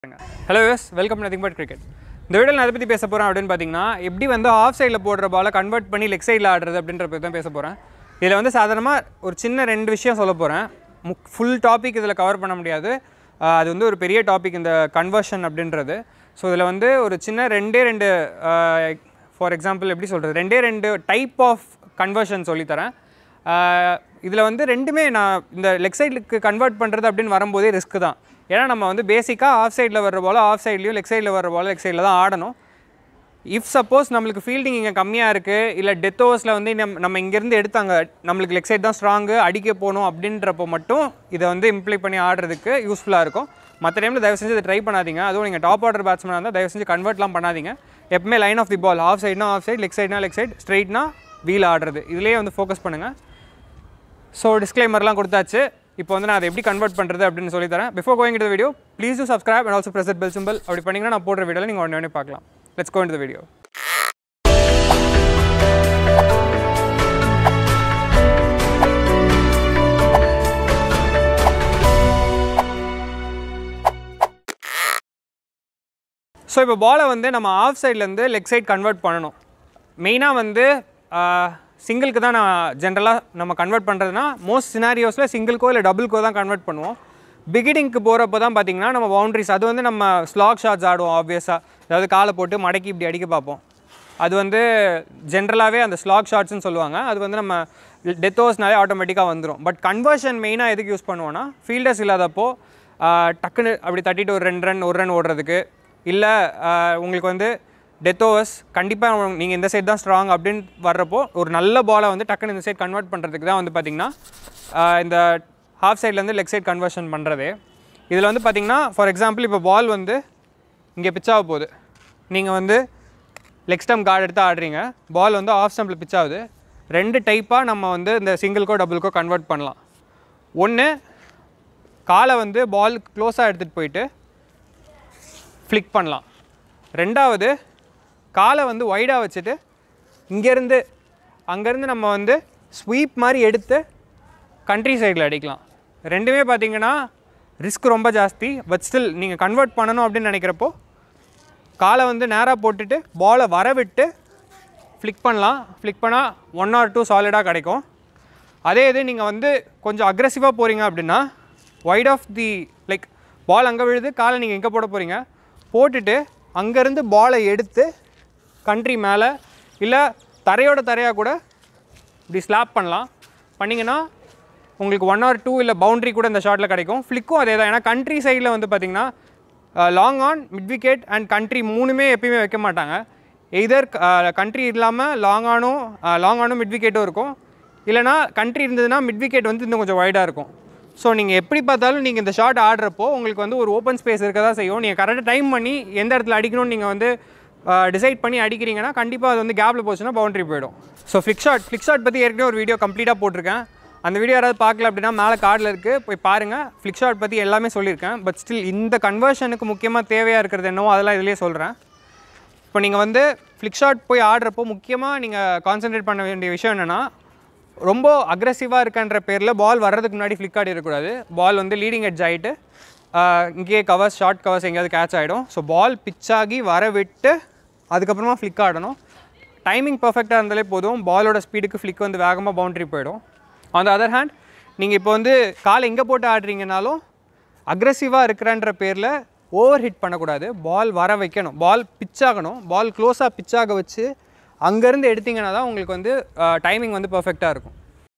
hello யூஸ் welcome nothing but cricket இந்த வீடியோவில் நான் அதை பற்றி பேச போகிறேன் அப்படின்னு பார்த்தீங்கன்னா எப்படி வந்து ஆஃப் சைடில் போடுற பாலை கன்வெர்ட் பண்ணி லெக் சைடில் ஆடுறது அப்படின்ற பற்றி தான் பேச போகிறேன் இதில் வந்து சாதாரணமாக ஒரு சின்ன ரெண்டு விஷயம் சொல்ல போகிறேன் முக் ஃபுல் டாபிக் இதில் கவர் பண்ண முடியாது ஆஹ் அது வந்து ஒரு பெரிய டாபிக் இந்த கன்வர்ஷன் அப்படின்றது ஸோ இதில் வந்து ஒரு சின்ன ரெண்டே ரெண்டு ஃபார் எக்ஸாம்பிள் எப்படி சொல்கிறது ரெண்டே ரெண்டு டைப் ஆஃப் கன்வர்ஷன் சொல்லித்தரேன் இதில் வந்து ரெண்டுமே நான் இந்த லெக் சைடுக்கு கன்வெர்ட் பண்ணுறது அப்படின்னு வரும்போதே ரிஸ்க் தான் ஏன்னா நம்ம வந்து பேசிக்காக ஆஃப் சைடில் வர்ற போல் ஆஃப் சைட்லேயும் லெக் சைடில் வர்ற போல் லெக் சைடில் தான் ஆடணும் இஃப் சப்போஸ் நம்மளுக்கு ஃபீல்டிங் இங்கே கம்மியாக இருக்குது இல்லை டெத் ஓவர்ஸில் வந்து நம் நம்ம இங்கேருந்து எடுத்தாங்க நம்மளுக்கு லெக் சைடு தான் ஸ்ட்ராங்கு அடிக்க போகணும் அப்படின்றப்போ மட்டும் இதை வந்து இம்ப்ளை பண்ணி ஆடுறதுக்கு யூஸ்ஃபுல்லாக இருக்கும் மற்ற டைமில் தயவு செஞ்சு இதை ட்ரை பண்ணாதீங்க அதுவும் நீங்கள் டாப் ஆர்டர் பேட்ஸ்மேனாக இருந்தால் தயவு செஞ்சு கன்வெர்ட்லாம் பண்ணாதீங்க எப்பவுமே line of the ball off சைட்னா ஆஃப் சைட் லெக் சைட்னா லெக் சைட் ஸ்ட்ரைட்னா வீல் ஆடுறது இதுலேயே வந்து ஃபோக்கஸ் பண்ணுங்கள் ஸோ டிஸ்க்ளைமர்லாம் கொடுத்தாச்சு இப்போ வந்து நான் அதை எப்படி கன்வெர்ட் பண்ணுறது அப்படின்னு சொல்லி தரேன் before going to video please to subscribe and also press the bell simple அப்படி பண்ணிங்கன்னா நான் போடுற வீடியோவில் நீங்கள் உடனே உடனே பார்க்கலாம் லெட்ஸ் கோ இந்த வீடியோ ஸோ இப்போ பாலை வந்து நம்ம ஆஃப் சைட்லேருந்து லெக் சைட் கன்வெர்ட் பண்ணணும் மெயினாக வந்து சிங்கிளுக்கு தான் நான் ஜென்ரலாக நம்ம கன்வெர்ட் பண்ணுறதுனா மோஸ்ட் சினாரியோஸில் சிங்கிள்க்கோ இல்லை டபுள்க்கோ தான் கன்வெர்ட் பண்ணுவோம் பிகினிங்க்கு போகிறப்போ தான் பார்த்தீங்கன்னா நம்ம பவுண்ட்ரிஸ் அது வந்து நம்ம ஸ்லாக் ஷாட்ஸ் ஆடுவோம் ஆப்வியஸாக அதாவது காலை போட்டு மடக்கி இப்படி அடிக்க பார்ப்போம் அது வந்து ஜென்ரலாகவே அந்த ஸ்லாக் ஷாட்ஸ்னு சொல்லுவாங்க அது வந்து நம்ம டெத் ஓவர்ஸ்னாலே ஆட்டோமேட்டிக்காக வந்துடும் பட் கன்வர்ஷன் மெயினாக எதுக்கு யூஸ் பண்ணுவோன்னா ஃபீல்டர்ஸ் இல்லாதப்போ ஆஹ், டக்குன்னு அப்படி தட்டிட்டு ஒரு ரெண்டு ரன் ஒரு ரன் ஓடுறதுக்கு இல்லை உங்களுக்கு வந்து டெத் ஓவர்ஸ் கண்டிப்பாக நீங்கள் இந்த சைடு தான் ஸ்ட்ராங் அப்படின்னு வர்றப்போ ஒரு நல்ல பாலை வந்து டக்குன்னு இந்த சைடு கன்வெர்ட் பண்ணுறதுக்கு தான் வந்து பார்த்திங்கன்னா ஆஹ், இந்த ஹாஃப் சைட்லேருந்து லெக் சைட் கன்வர்ஷன் பண்ணுறதே இதில் வந்து பார்த்திங்கன்னா ஃபார் எக்ஸாம்பிள் இப்போ பால் வந்து இங்கே pitch ஆக போகுது நீங்கள் வந்து லெக் ஸ்டம் கார்டு எடுத்து ஆடுறீங்க பால் வந்து ஆஃப் ஸ்டம்பில் pitch ஆகுது ரெண்டு டைப்பாக நம்ம வந்து இந்த சிங்கிள்க்கோ டபுள்க்கோ கன்வெர்ட் பண்ணலாம் ஒன்று காலை வந்து பால் க்ளோஸாக எடுத்துகிட்டு போயிட்டு ஃப்ளிக் பண்ணலாம் ரெண்டாவது காலை வந்து வைடாக வச்சுட்டு இங்கேருந்து அங்கேருந்து நம்ம வந்து ஸ்வீப் மாதிரி எடுத்து கண்ட்ரி சைடில் அடிக்கலாம் ரெண்டுமே பார்த்தீங்கன்னா ரிஸ்க் ரொம்ப ஜாஸ்தி பட் ஸ்டில் நீங்கள் கன்வெர்ட் பண்ணணும் அப்படின்னு நினைக்கிறப்போ காலை வந்து நேராக போட்டுட்டு பாலை வர விட்டு ஃப்ளிக் பண்ணலாம் ஃப்ளிக் பண்ணால் ஒன் ஆர் டூ சாலிடாக கிடைக்கும் அதே இது நீங்கள் வந்து கொஞ்சம் அக்ரெசிவாக போகிறீங்க அப்படின்னா wide off the like ball அங்கே விழுது காலை நீங்கள் எங்கே போட போகிறீங்க போட்டுட்டு அங்கேருந்து பாலை எடுத்து கண்ட்ரி மேலே இல்லை தரையோட தரையாக கூட இப்படி ஸ்லாப் பண்ணலாம் பண்ணிங்கன்னா உங்களுக்கு ஒன் ஆர் டூ இல்லை பவுண்ட்ரி கூட இந்த ஷாட்டில் கிடைக்கும் ஃப்ளிக்கும் அதே தான் ஏன்னா கண்ட்ரி சைடில் வந்து பார்த்திங்கன்னா long on mid wicket and country மூணுமே எப்பயுமே வைக்க மாட்டாங்க எய்தர் கண்ட்ரி இல்லாமல் லாங் ஆனும் லாங் ஆனும் மிட் விக்கெட்டும் இருக்கும் இல்லைனா கண்ட்ரி இருந்ததுன்னா மிட் விக்கெட் வந்து இன்னும் கொஞ்சம் வைடாக இருக்கும் ஸோ நீங்கள் எப்படி பார்த்தாலும் நீங்கள் இந்த ஷாட் ஆடுறப்போ உங்களுக்கு வந்து ஒரு ஓப்பன் ஸ்பேஸ் இருக்க தான் செய்யும் நீங்கள் கரெக்டாக டைம் பண்ணி எந்த இடத்துல அடிக்கணும்னு நீங்கள் வந்து டிசைட் பண்ணி அடிக்கிறீங்கன்னா கண்டிப்பாக அது வந்து கேப்பில் போச்சுன்னா பவுண்டரி போயிடும் ஸோ ஃபிக் ஷாட் ஃபிக் ஷாட் பற்றி ஏற்கனவே ஒரு வீடியோ கம்ப்ளீட்டாக போட்டிருக்கேன் அந்த வீடியோ யாராவது பார்க்கல அப்படின்னா மேலே கார்டில் இருக்குது போய் பாருங்கள் ஃபிக் ஷாட் பற்றி எல்லாமே சொல்லியிருக்கேன் பட் ஸ்டில் இந்த கன்வர்ஷனுக்கு முக்கியமாக தேவையாக இருக்கிறது என்னவோ அதெல்லாம் இதிலேயே சொல்கிறேன் இப்போ நீங்கள் வந்து ஃப்ளிக் ஷாட் போய் ஆடுறப்போ முக்கியமாக நீங்கள் கான்சென்ட்ரேட் பண்ண வேண்டிய விஷயம் என்னென்னா ரொம்ப அக்ரெசிவாக இருக்கன்ற பேரில் பால் வர்றதுக்கு முன்னாடி ஃப்ளிக் ஆடிடக்கூடாது பால் வந்து லீடிங் எட்ஜ் ஆகிட்டு இங்கேயே கவர்ஸ் ஷார்ட் கவர்ஸ் எங்கேயாவது கேட்ச் ஆகிடும் ஸோ பால் பிச் ஆகி வர விட்டு அதுக்கப்புறமா ஃப்ளிக் ஆடணும் டைமிங் பர்ஃபெக்டாக இருந்தாலே போதும் பாலோட ஸ்பீடுக்கு ஃப்ளிக் வந்து வேகமாக பவுண்டரி போயிடும் ஆன் த அதர் ஹேண்ட் நீங்கள் இப்போ வந்து கால் எங்கே போட்டு ஆடுறீங்கனாலும் அக்ரெசிவாக இருக்கிறன்ற பேரில் ஓவர் ஹிட் பண்ணக்கூடாது பால் வர வைக்கணும் பால் பிச் ஆகணும் பால் க்ளோஸாக பிச் ஆக வச்சு அங்கேருந்து எடுத்தீங்கன்னா தான் உங்களுக்கு வந்து டைமிங் வந்து பர்ஃபெக்டாக இருக்கும்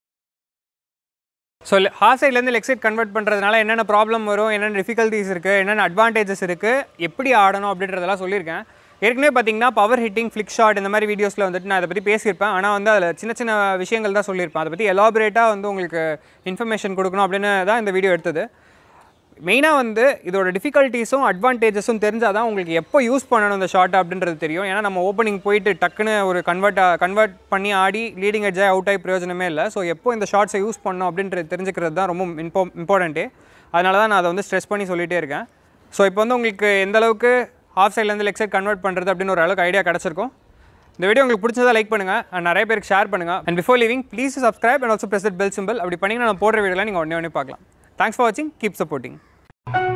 ஸோ ஹாஃப் சைட்லேருந்து லெக் சைட் கன்வெர்ட் பண்ணுறதுனால என்னென்ன ப்ராப்ளம் வரும் என்னென்ன டிஃபிகல்ட்டிஸ் இருக்குது என்னென்ன அட்வான்டேஜஸ் இருக்குது எப்படி ஆடணும் அப்படின்றதெல்லாம் சொல்லியிருக்கேன் ஏற்கனவே பார்த்தீங்கன்னா பவர் ஹிட்டிங் ஃப்ளிக் ஷாட் இந்த மாதிரி வீடியோஸில் வந்துட்டு நான் அதை பற்றி பேசியிருப்பேன் ஆனால் வந்து அதில் சின்ன சின்ன விஷயங்கள் தான் சொல்லியிருப்பேன் அதை பற்றி எலாபரேட்டாக வந்து உங்களுக்கு இன்ஃபர்மேஷன் கொடுக்கணும் அப்படின்னு தான் இந்த வீடியோ எடுத்தது மெயினாக வந்து இதோட டிஃபிகல்ட்டிஸும் அட்வான்டேஜஸும் தெரிஞ்சால் தான் உங்களுக்கு எப்போ யூஸ் பண்ணணும் இந்த ஷாட் அப்படின்றது தெரியும் ஏன்னா நம்ம ஓப்பனிங் போயிட்டு டக்குன்னு ஒரு கன்வெர்ட் கன்வெர்ட் பண்ணி ஆடி லீடிங் எட்ஜாக அவுட் ஆகி பிரயோஜனமே இல்லை ஸோ எப்போ இந்த ஷாட்ஸை யூஸ் பண்ணணும் அப்படின்றது தெரிஞ்சுக்கிறது தான் ரொம்ப இம்போ இம்பார்ட்டண்ட்டே அதனால தான் நான் அதை வந்து ஸ்ட்ரெஸ் பண்ணி சொல்லிகிட்டே இருக்கேன் ஸோ இப்போ வந்து உங்களுக்கு எந்த அளவுக்கு ஹாஃப் சைட்லேருந்து லெக் சைட் கன்வெர்ட் பண்ணுறது அப்படின்னு ஒரு அளவுக்கு ஐடியா கிடச்சிருக்கும் இந்த வீடியோ உங்களுக்கு பிடிச்சதா லைக் பண்ணுங்கள் அண்ட் நிறைய பேருக்கு ஷேர் பண்ணுங்கள் and before leaving please subscribe and also press bell simple அப்படி பண்ணிங்கன்னா நான் போடுற வீடியோலாம் நீங்கள் உடனே உடனே பார்க்கலாம் தேங்க்ஸ் ஃபார் வாட்சிங் கீப் சப்போர்ட்டிங்